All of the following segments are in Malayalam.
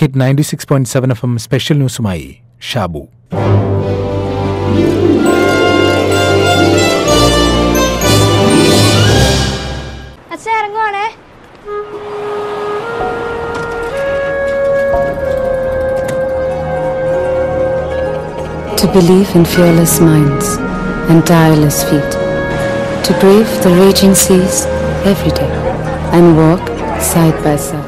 Hit ninety six point seven F M special ന്യൂസുമായി ഷാബു അച്ഛൻ ഇറങ്ങുവാണേ To believe in fearless minds and tireless feet. To brave the raging seas every day and walk side by side.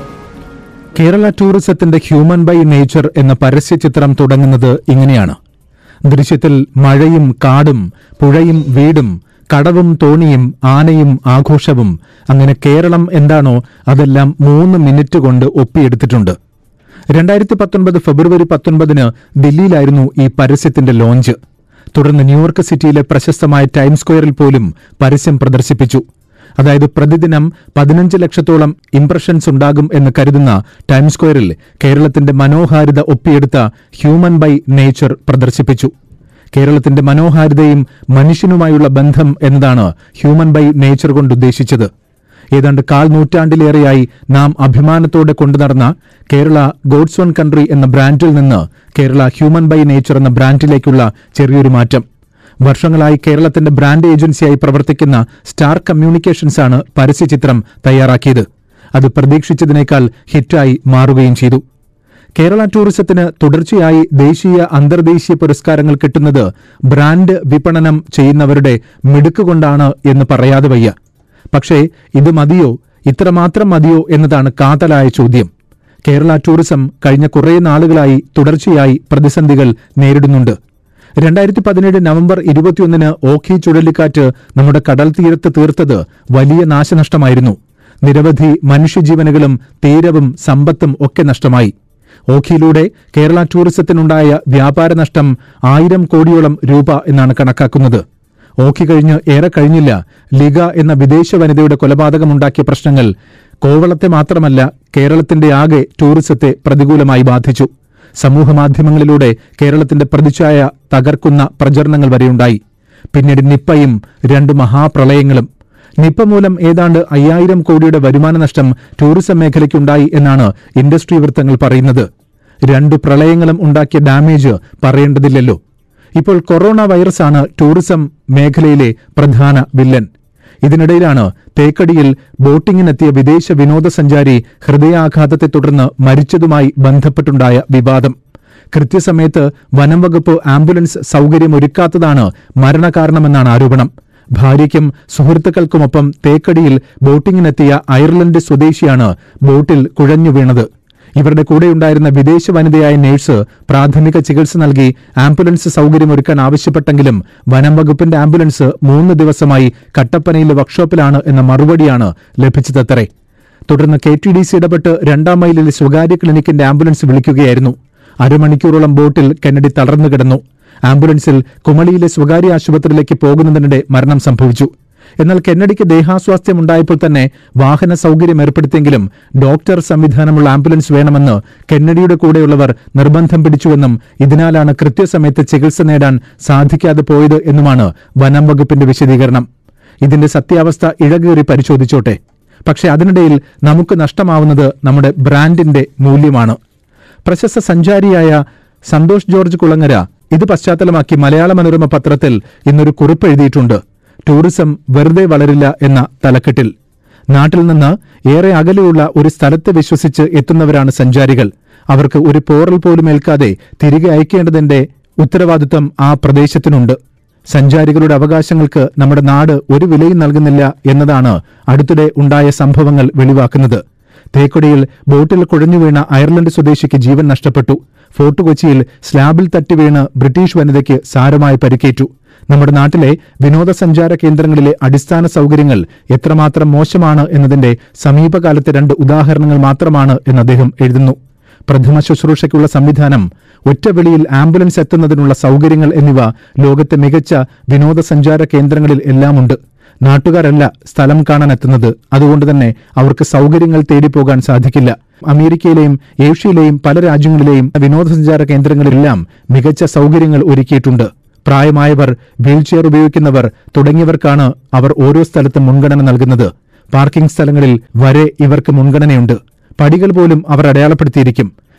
Kerala ടൂറിസത്തിന്റെ ഹ്യൂമൻ ബൈ നേച്ചർ എന്ന പരസ്യചിത്രം തുടങ്ങുന്നത് ഇങ്ങനെയാണ് ദൃശ്യത്തിൽ മഴയും കാടും പുഴയും വീടും കടവും തോണിയും ആനയും ആഘോഷവും അങ്ങനെ കേരളം എന്താണോ അതെല്ലാം മൂന്ന് മിനിറ്റ് കൊണ്ട് ഒപ്പിയെടുത്തിട്ടുണ്ട് രണ്ടായിരത്തി പത്തൊൻപത് ഫെബ്രുവരി പത്തൊൻപതിന് ദില്ലിയിലായിരുന്നു ഈ പരസ്യത്തിന്റെ ലോഞ്ച് തുടർന്ന് ന്യൂയോർക്ക് സിറ്റിയിലെ പ്രശസ്തമായ ടൈം സ്ക്വയറിൽ പോലും പരസ്യം പ്രദർശിപ്പിച്ചു അതായത് പ്രതിദിനം പതിനഞ്ച് ലക്ഷത്തോളം ഇംപ്രഷൻസ് ഉണ്ടാകും എന്ന് കരുതുന്ന ടൈം സ്ക്വയറിൽ കേരളത്തിന്റെ മനോഹാരിത ഒപ്പിയെടുത്ത ഹ്യൂമൻ ബൈ നേച്ചർ പ്രദർശിപ്പിച്ചു കേരളത്തിന്റെ മനോഹാരിതയും മനുഷ്യനുമായുള്ള ബന്ധം എന്നതാണ് ഹ്യൂമൻ ബൈ നേച്ചർ കൊണ്ട് ഉദ്ദേശിച്ചത് ഏതാണ്ട് കാൽ നൂറ്റാണ്ടിലേറെയായി നാം അഭിമാനത്തോടെ കൊണ്ടുനടന്ന കേരള ഗോഡ്സ് ഓൺ കൺട്രി എന്ന ബ്രാൻഡിൽ നിന്ന് കേരള ഹ്യൂമൻ ബൈ നേച്ചർ എന്ന ബ്രാൻഡിലേക്കുള്ള ചെറിയൊരു മാറ്റം വർഷങ്ങളായി കേരളത്തിന്റെ ബ്രാൻഡ് ഏജൻസിയായി പ്രവർത്തിക്കുന്ന സ്റ്റാർ കമ്മ്യൂണിക്കേഷൻസ് ആണ് പരസ്യചിത്രം തയ്യാറാക്കിയത് അത് പ്രതീക്ഷിച്ചതിനേക്കാൾ ഹിറ്റായി മാറുകയും ചെയ്തു കേരള ടൂറിസത്തിന് തുടർച്ചയായി ദേശീയ അന്തർദേശീയ പുരസ്കാരങ്ങൾ കിട്ടുന്നത് ബ്രാൻഡ് വിപണനം ചെയ്യുന്നവരുടെ മിടുക്ക് കൊണ്ടാണ് എന്ന് പറയാതെ വയ്യ പക്ഷേ ഇത് മതിയോ ഇത്രമാത്രം മതിയോ എന്നതാണ് കാതലായ ചോദ്യം കേരള ടൂറിസം കഴിഞ്ഞ കുറേ നാളുകളായി തുടർച്ചയായി പ്രതിസന്ധികൾ നേരിടുന്നുണ്ട് രണ്ടായിരത്തി പതിനേഴ് നവംബർ ഇരുപത്തിയൊന്നിന് ഓഖി ചുഴലിക്കാറ്റ് നമ്മുടെ കടൽ തീരത്ത് തീർത്തത് വലിയ നാശനഷ്ടമായിരുന്നു നിരവധി മനുഷ്യജീവനുകളും തീരവും സമ്പത്തും ഒക്കെ നഷ്ടമായി ഓഖിയിലൂടെ കേരള ടൂറിസത്തിനുണ്ടായ വ്യാപാര നഷ്ടം ആയിരം കോടിയോളം രൂപ എന്നാണ് കണക്കാക്കുന്നത് ഓഖി കഴിഞ്ഞ് ഏറെ കഴിഞ്ഞില്ല ലിഗ എന്ന വിദേശ വനിതയുടെ കൊലപാതകമുണ്ടാക്കിയ പ്രശ്നങ്ങൾ കോവളത്തെ മാത്രമല്ല കേരളത്തിന്റെ ആകെ ടൂറിസത്തെ പ്രതികൂലമായി ബാധിച്ചു സമൂഹമാധ്യമങ്ങളിലൂടെ കേരളത്തിന്റെ പ്രതിച്ഛായ തകർക്കുന്ന പ്രചരണങ്ങൾ വരെയുണ്ടായി പിന്നീട് നിപ്പയും രണ്ട് മഹാപ്രളയങ്ങളും നിപ്പ മൂലം ഏതാണ്ട് അയ്യായിരം കോടിയുടെ വരുമാന നഷ്ടം ടൂറിസം മേഖലയ്ക്കുണ്ടായി എന്നാണ് ഇൻഡസ്ട്രി വൃത്തങ്ങൾ പറയുന്നത് രണ്ടു പ്രളയങ്ങളും ഉണ്ടാക്കിയ ഡാമേജ് പറയേണ്ടതില്ലല്ലോ ഇപ്പോൾ കൊറോണ വൈറസാണ് ടൂറിസം മേഖലയിലെ പ്രധാന വില്ലൻ ഇതിനിടയിലാണ് തേക്കടിയിൽ ബോട്ടിങ്ങിനെത്തിയ വിദേശ വിനോദസഞ്ചാരി ഹൃദയാഘാതത്തെ തുടർന്ന് മരിച്ചതുമായി ബന്ധപ്പെട്ടുണ്ടായ വിവാദം കൃത്യസമയത്ത് വനം വകുപ്പ് ആംബുലൻസ് സൗകര്യമൊരുക്കാത്തതാണ് മരണകാരണമെന്നാണ് ആരോപണം ഭാര്യയ്ക്കും സുഹൃത്തുക്കൾക്കുമൊപ്പം തേക്കടിയിൽ ബോട്ടിങ്ങിനെത്തിയ അയർലൻഡ് സ്വദേശിയാണ് ബോട്ടിൽ കുഴഞ്ഞു വീണത് ഇവരുടെ കൂടെയുണ്ടായിരുന്ന വിദേശ വനിതയായ നഴ്സ് പ്രാഥമിക ചികിത്സ നൽകി ആംബുലൻസ് സൗകര്യമൊരുക്കാൻ ആവശ്യപ്പെട്ടെങ്കിലും വനം വകുപ്പിന്റെ ആംബുലൻസ് മൂന്ന് ദിവസമായി കട്ടപ്പനയിലെ വർക്ക്ഷോപ്പിലാണ് എന്ന മറുപടിയാണ് ലഭിച്ചതത്രേ തുടർന്ന് കെ ടി ഡി സി ഇടപെട്ട് രണ്ടാം മൈലിലെ സ്വകാര്യ ക്ലിനിക്കിന്റെ ആംബുലൻസ് വിളിക്കുകയായിരുന്നു അരമണിക്കൂറോളം ബോട്ടിൽ കെന്നഡി തളർന്നു കിടന്നു ആംബുലൻസിൽ കുമളിയിലെ സ്വകാര്യ ആശുപത്രിയിലേക്ക് പോകുന്നതിനിടെ മരണം സംഭവിച്ചു എന്നാൽ കെന്നഡിക്ക് ദേഹാസ്വാസ്ഥ്യം ഉണ്ടായപ്പോൾ തന്നെ വാഹന സൗകര്യം ഏർപ്പെടുത്തിയെങ്കിലും ഡോക്ടർ സംവിധാനമുള്ള ആംബുലൻസ് വേണമെന്ന് കെന്നഡിയുടെ കൂടെയുള്ളവർ നിർബന്ധം പിടിച്ചുവെന്നും ഇതിനാലാണ് കൃത്യസമയത്ത് ചികിത്സ നേടാൻ സാധിക്കാതെ പോയത് എന്നുമാണ് വനം വകുപ്പിന്റെ വിശദീകരണം ഇതിന്റെ സത്യാവസ്ഥ ഇഴകേറി പരിശോധിച്ചോട്ടെ പക്ഷേ അതിനിടയിൽ നമുക്ക് നഷ്ടമാവുന്നത് നമ്മുടെ ബ്രാൻഡിന്റെ മൂല്യമാണ് പ്രശസ്ത സഞ്ചാരിയായ സന്തോഷ് ജോർജ് കുളങ്ങര ഇത് പശ്ചാത്തലമാക്കി മലയാള മനോരമ പത്രത്തിൽ ഇന്നൊരു കുറിപ്പ് എഴുതിയിട്ടുണ്ട് ടൂറിസം വെറുതെ വളരില്ല എന്ന തലക്കെട്ടിൽ നാട്ടിൽ നിന്ന് ഏറെ അകലെയുള്ള ഒരു സ്ഥലത്ത് വിശ്വസിച്ച് എത്തുന്നവരാണ് സഞ്ചാരികൾ അവർക്ക് ഒരു പോറൽ പോലും ഏൽക്കാതെ തിരികെ അയക്കേണ്ടതിന്റെ ഉത്തരവാദിത്തം ആ പ്രദേശത്തിനുണ്ട് സഞ്ചാരികളുടെ അവകാശങ്ങൾക്ക് നമ്മുടെ നാട് ഒരു വിലയും നൽകുന്നില്ല എന്നതാണ് അടുത്തിടെ ഉണ്ടായ സംഭവങ്ങൾ വെളിവാക്കുന്നത് തേക്കൊടിയിൽ ബോട്ടിൽ കുഴഞ്ഞു വീണ അയർലൻഡ് സ്വദേശിക്ക് ജീവൻ നഷ്ടപ്പെട്ടു ഫോർട്ട് കൊച്ചിയിൽ സ്ലാബിൽ തട്ടി വീണ് ബ്രിട്ടീഷ് വനിതയ്ക്ക് സാരമായി പരിക്കേറ്റു നമ്മുടെ നാട്ടിലെ വിനോദസഞ്ചാര കേന്ദ്രങ്ങളിലെ അടിസ്ഥാന സൗകര്യങ്ങൾ എത്രമാത്രം മോശമാണ് എന്നതിന്റെ സമീപകാലത്തെ രണ്ട് ഉദാഹരണങ്ങൾ മാത്രമാണ് എന്ന് അദ്ദേഹം എഴുതുന്നു പ്രഥമ ശുശ്രൂഷയ്ക്കുള്ള സംവിധാനം ഒറ്റവിളിയിൽ ആംബുലൻസ് എത്തുന്നതിനുള്ള സൗകര്യങ്ങൾ എന്നിവ ലോകത്തെ മികച്ച വിനോദസഞ്ചാര കേന്ദ്രങ്ങളിൽ എല്ലാമുണ്ട് നാട്ടുകാരല്ല സ്ഥലം കാണാൻ എത്തുന്നത് അതുകൊണ്ട് തന്നെ അവർക്ക് സൗകര്യങ്ങൾ തേടിപ്പോകാൻ സാധിക്കില്ല അമേരിക്കയിലെയും ഏഷ്യയിലെയും പല രാജ്യങ്ങളിലെയും വിനോദസഞ്ചാര കേന്ദ്രങ്ങളിലെല്ലാം മികച്ച സൗകര്യങ്ങൾ ഒരുക്കിയിട്ടുണ്ട് പ്രായമായവർ വീൽചെയർ ഉപയോഗിക്കുന്നവർ തുടങ്ങിയവർക്കാണ് അവർ ഓരോ സ്ഥലത്തും മുൻഗണന നൽകുന്നത് പാർക്കിംഗ് സ്ഥലങ്ങളിൽ വരെ ഇവർക്ക് മുൻഗണനയുണ്ട് പടികൾ പോലും അവർ അടയാളപ്പെടുത്തിയിരിക്കും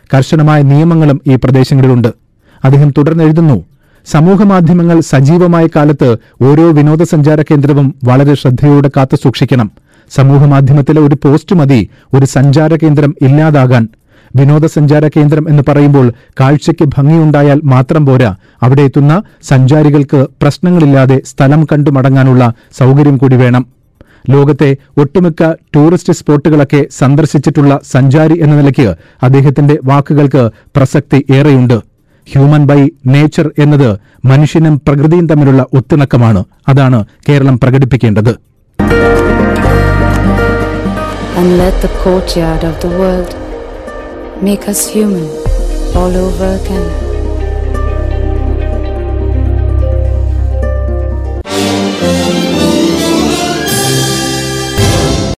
കർശനമായ നിയമങ്ങളും ഈ പ്രദേശങ്ങളിലുണ്ട് അദ്ദേഹം തുടർന്നെഴുതുന്നു സമൂഹമാധ്യമങ്ങൾ സജീവമായ കാലത്ത് ഓരോ വിനോദസഞ്ചാര കേന്ദ്രവും വളരെ ശ്രദ്ധയോടെ കാത്തു സൂക്ഷിക്കണം സമൂഹമാധ്യമത്തിലെ ഒരു പോസ്റ്റ് മതി ഒരു സഞ്ചാര കേന്ദ്രം ഇല്ലാതാകാൻ വിനോദസഞ്ചാര കേന്ദ്രം എന്ന് പറയുമ്പോൾ കാഴ്ചയ്ക്ക് ഭംഗിയുണ്ടായാൽ മാത്രം പോരാ അവിടെ എത്തുന്ന സഞ്ചാരികൾക്ക് പ്രശ്നങ്ങളില്ലാതെ സ്ഥലം കണ്ടു മടങ്ങാനുള്ള സൗകര്യം കൂടി വേണം ലോകത്തെ ഒട്ടുമിക്ക ടൂറിസ്റ്റ് സ്പോട്ടുകളൊക്കെ സന്ദർശിച്ചിട്ടുള്ള സഞ്ചാരി എന്ന നിലയ്ക്ക് അദ്ദേഹത്തിന്റെ വാക്കുകൾക്ക് പ്രസക്തി ഏറെയുണ്ട് ഹ്യൂമൻ ബൈ നേച്ചർ എന്നത് മനുഷ്യനും പ്രകൃതിയും തമ്മിലുള്ള ഒത്തിണക്കമാണ് അതാണ് Keralam പ്രകടിപ്പിക്കേണ്ടത് And let the courtyard of the world make us human all over again.